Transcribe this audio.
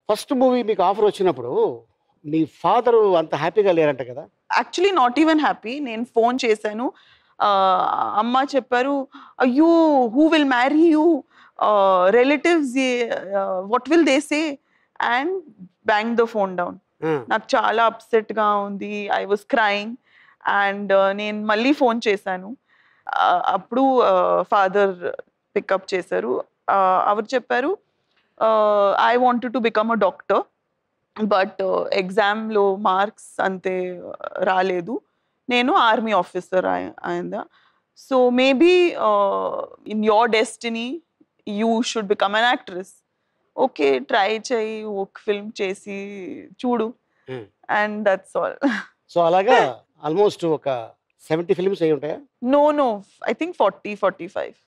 First movie మీకు offer వచ్చినప్పుడు మీ father అంత హ్యాపీగా లేరంట కదా యాక్చువల్లీ నాట్ ఈవెన్ హ్యాపీ నేను ఫోన్ చేశాను ఆ, అమ్మ చెప్పారు అయ్యో who will marry you relatives what will they say and bang the phone down ఆ, నాకు చాలా అప్సెట్గా ఉంది ఐ వాజ్ క్రైంగ్ అండ్ నేను మళ్ళీ ఫోన్ చేశాను ఆ, అప్పుడు ఫాదర్ పికప్ చేశారు ఆ, ఎవరు చెప్పారు I want to become a doctor but ఎగ్జామ్లో మార్క్స్ అంతే రాలేదు నేను ఆర్మీ ఆఫీసర్ అయిందా so maybe in your destiny you should become an actress okay try చేయి ఒక ఫిల్మ్ చేసి చూడు Hmm. And that's all so అలాగా ఆల్మోస్ట్ ఒక సెవెంటీ ఫిల్మ్స్ అయి ఉంటాయా no no I think forty forty five